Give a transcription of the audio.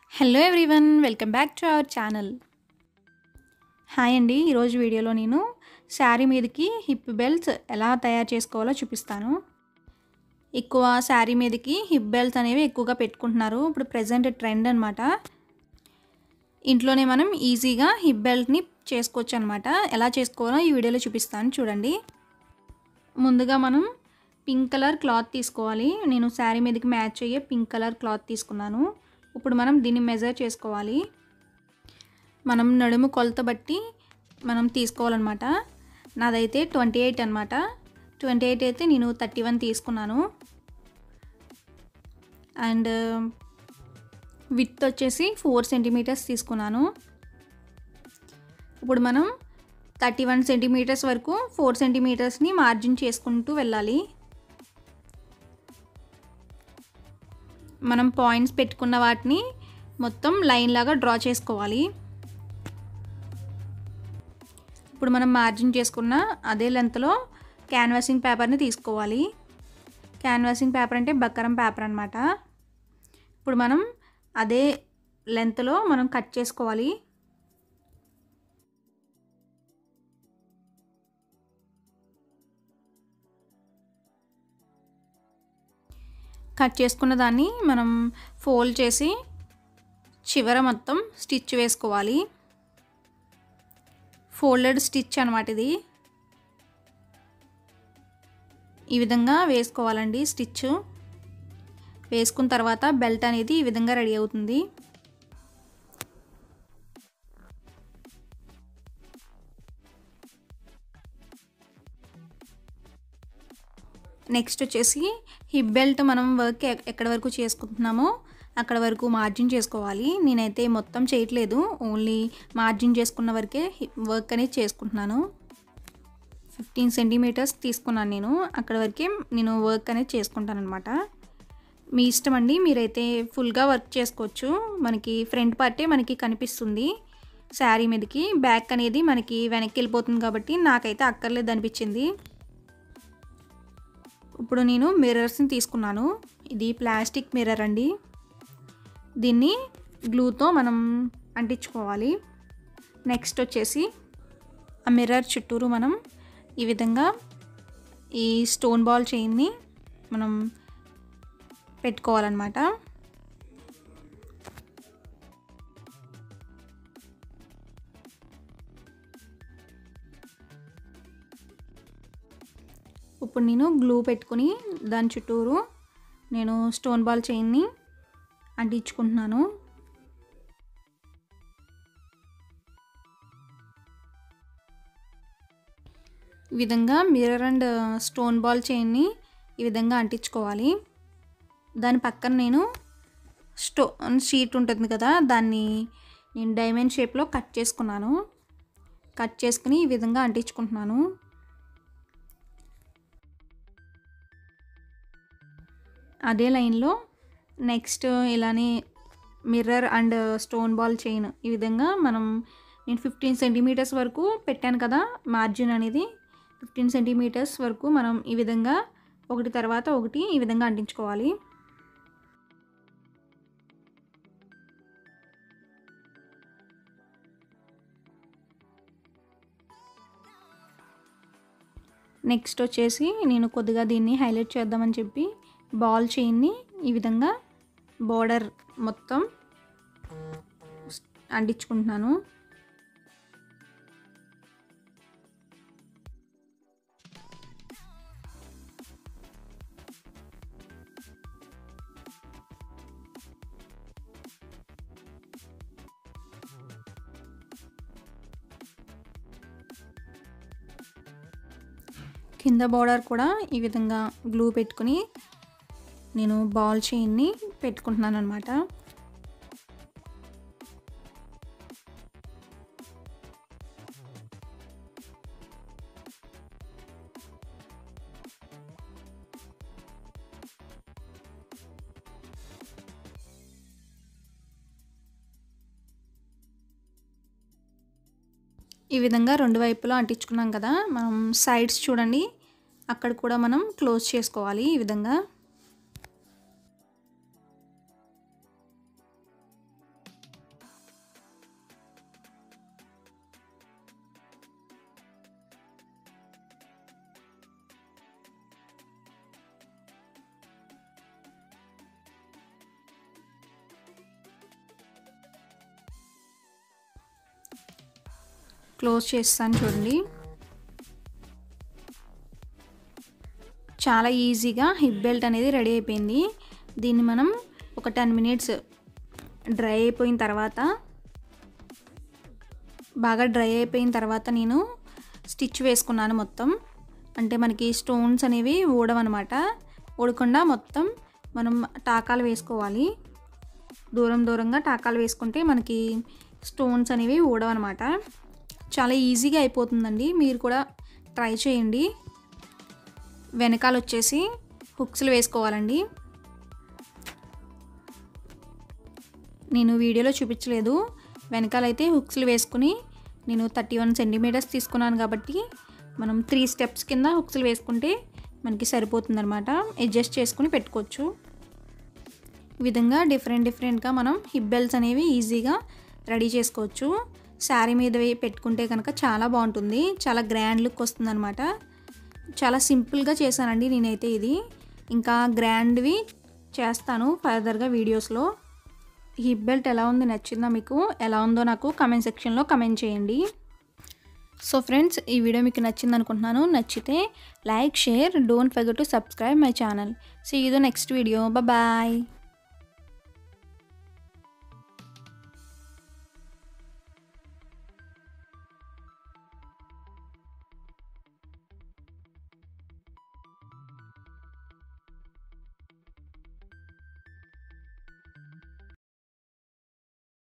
hello everyone welcome back to our channel hi అండి ఈరోజు వీడియోలో నేను శారీ మీదకి హిప్ బెల్ట్స్ ఎలా తయారు చేసుకోవాలో చూపిస్తాను ఎక్కువ శారీ మీదకి హిప్ బెల్ట్స్ అనేవి ఎక్కువగా పెట్టుకుంటున్నారు ఇప్పుడు ప్రజెంట్ ట్రెండ్ అనమాట ఇంట్లోనే మనం ఈజీగా హిప్ బెల్ట్ని చేసుకోవచ్చు అనమాట ఎలా చేసుకోవాలో ఈ వీడియోలో చూపిస్తాను చూడండి ముందుగా మనం పింక్ కలర్ క్లాత్ తీసుకోవాలి నేను శారీ మీదకి మ్యాచ్ అయ్యే పింక్ కలర్ క్లాత్ తీసుకున్నాను ఇప్పుడు మనం దీన్ని మెజర్ చేసుకోవాలి మనం నడుము కొలత బట్టి మనం తీసుకోవాలన్నమాట నాదైతే ట్వంటీ ఎయిట్ అనమాట ట్వంటీ ఎయిట్ అయితే నేను థర్టీ వన్ తీసుకున్నాను అండ్ విత్ వచ్చేసి ఫోర్ సెంటీమీటర్స్ తీసుకున్నాను ఇప్పుడు మనం థర్టీ వన్ సెంటీమీటర్స్ వరకు ఫోర్ సెంటీమీటర్స్ని మార్జిన్ చేసుకుంటూ వెళ్ళాలి మనం పాయింట్స్ పెట్టుకున్న వాటిని మొత్తం లైన్ లాగా డ్రా చేసుకోవాలి ఇప్పుడు మనం మార్జిన్ చేసుకున్న అదే లెంత్లో క్యాన్వాసింగ్ పేపర్ని తీసుకోవాలి క్యాన్వాసింగ్ పేపర్ అంటే బక్కరం పేపర్ అనమాట ఇప్పుడు మనం అదే లెంత్లో మనం కట్ చేసుకోవాలి కట్ చేసుకున్న దాన్ని మనం ఫోల్డ్ చేసి చివర మొత్తం స్టిచ్ వేసుకోవాలి ఫోల్డెడ్ స్టిచ్ అనమాట ఇది ఈ విధంగా వేసుకోవాలండి స్టిచ్ వేసుకున్న తర్వాత బెల్ట్ అనేది ఈ విధంగా రెడీ అవుతుంది నెక్స్ట్ వచ్చేసి హిప్ బెల్ట్ మనం వర్క్ ఎక్కడ వరకు చేసుకుంటున్నామో అక్కడ వరకు మార్జిన్ చేసుకోవాలి నేనైతే మొత్తం చేయట్లేదు ఓన్లీ మార్జిన్ చేసుకున్న వరకే వర్క్ అనేది చేసుకుంటున్నాను ఫిఫ్టీన్ సెంటీమీటర్స్ తీసుకున్నాను నేను అక్కడ వరకే నేను వర్క్ అనేది చేసుకుంటాను అనమాట మీ ఇష్టం అండి మీరైతే ఫుల్గా వర్క్ చేసుకోవచ్చు మనకి ఫ్రంట్ పార్టే మనకి కనిపిస్తుంది శారీ మీదకి బ్యాక్ అనేది మనకి వెనక్కి వెళ్ళిపోతుంది కాబట్టి నాకైతే అక్కర్లేదు అనిపించింది ఇప్పుడు నేను మిర్రర్స్ని తీసుకున్నాను ఇది ప్లాస్టిక్ మిర్రర్ అండి దీన్ని గ్లూతో మనం అంటించుకోవాలి నెక్స్ట్ వచ్చేసి ఆ మిర్రర్ చుట్టూరు మనం ఈ విధంగా ఈ స్టోన్ బాల్ చైన్ని మనం పెట్టుకోవాలన్నమాట ఇప్పుడు నేను గ్లూ పెట్టుకుని దాని చుట్టూరు నేను స్టోన్ బాల్ చైన్ని అంటించుకుంటున్నాను ఈ విధంగా మిర్రర్ అండ్ స్టోన్ బాల్ చైన్ని ఈ విధంగా అంటించుకోవాలి దాని పక్కన నేను స్టోన్ షీట్ ఉంటుంది కదా దాన్ని నేను డైమండ్ షేప్లో కట్ చేసుకున్నాను కట్ చేసుకుని ఈ విధంగా అంటించుకుంటున్నాను అదే లైన్లో నెక్స్ట్ ఇలానే mirror and stone ball chain ఈ విధంగా మనం నేను ఫిఫ్టీన్ సెంటీమీటర్స్ వరకు పెట్టాను కదా మార్జిన్ అనేది ఫిఫ్టీన్ సెంటీమీటర్స్ వరకు మనం ఈ విధంగా ఒకటి తర్వాత ఒకటి ఈ విధంగా అంటించుకోవాలి నెక్స్ట్ వచ్చేసి నేను కొద్దిగా దీన్ని హైలైట్ చేద్దామని చెప్పి బాల్ చైన్ని ఈ విధంగా బోర్డర్ మొత్తం అంటించుకుంటున్నాను కింద బార్డర్ కూడా ఈ విధంగా గ్లూ పెట్టుకుని నేను బాల్ చైన్ని పెట్టుకుంటున్నాను అనమాట ఈ విధంగా రెండు వైపులా అంటించుకున్నాం కదా మనం సైడ్స్ చూడండి అక్కడ కూడా మనం క్లోజ్ చేసుకోవాలి ఈ విధంగా క్లోజ్ చేస్తాను చూడండి చాలా ఈజీగా హిప్ బెల్ట్ అనేది రెడీ అయిపోయింది దీన్ని మనం ఒక టెన్ మినిట్స్ డ్రై అయిపోయిన తర్వాత బాగా డ్రై అయిపోయిన తర్వాత నేను స్టిచ్ వేసుకున్నాను మొత్తం అంటే మనకి స్టోన్స్ అనేవి ఊడవన్నమాట ఊడకుండా మొత్తం మనం టాకాలు వేసుకోవాలి దూరం దూరంగా టాకాలు వేసుకుంటే మనకి స్టోన్స్ అనేవి ఊడవన్నమాట చాలా ఈజీగా అయిపోతుందండి మీరు కూడా ట్రై చేయండి వెనకాల వచ్చేసి హుక్స్లు వేసుకోవాలండి నేను వీడియోలో చూపించలేదు వెనకాలైతే హుక్స్లు వేసుకుని నేను థర్టీ వన్ సెంటీమీటర్స్ తీసుకున్నాను కాబట్టి మనం త్రీ స్టెప్స్ కింద హుక్స్లు వేసుకుంటే మనకి సరిపోతుందన్నమాట అడ్జస్ట్ చేసుకుని పెట్టుకోవచ్చు ఈ విధంగా డిఫరెంట్ డిఫరెంట్గా మనం హిప్ బెల్ట్స్ అనేవి ఈజీగా రెడీ చేసుకోవచ్చు శారీ మీద పెట్టుకుంటే కనుక చాలా బాగుంటుంది చాలా గ్రాండ్ లుక్ వస్తుందన్నమాట చాలా సింపుల్గా చేశానండి నేనైతే ఇది ఇంకా గ్రాండ్వి చేస్తాను ఫర్దర్గా వీడియోస్లో హిప్ బెల్ట్ ఎలా ఉంది నచ్చిందా మీకు ఎలా ఉందో నాకు కమెంట్ సెక్షన్లో కమెంట్ చేయండి సో ఫ్రెండ్స్ ఈ వీడియో మీకు నచ్చింది అనుకుంటున్నాను నచ్చితే like share don't forget to subscribe my channel see you the next video bye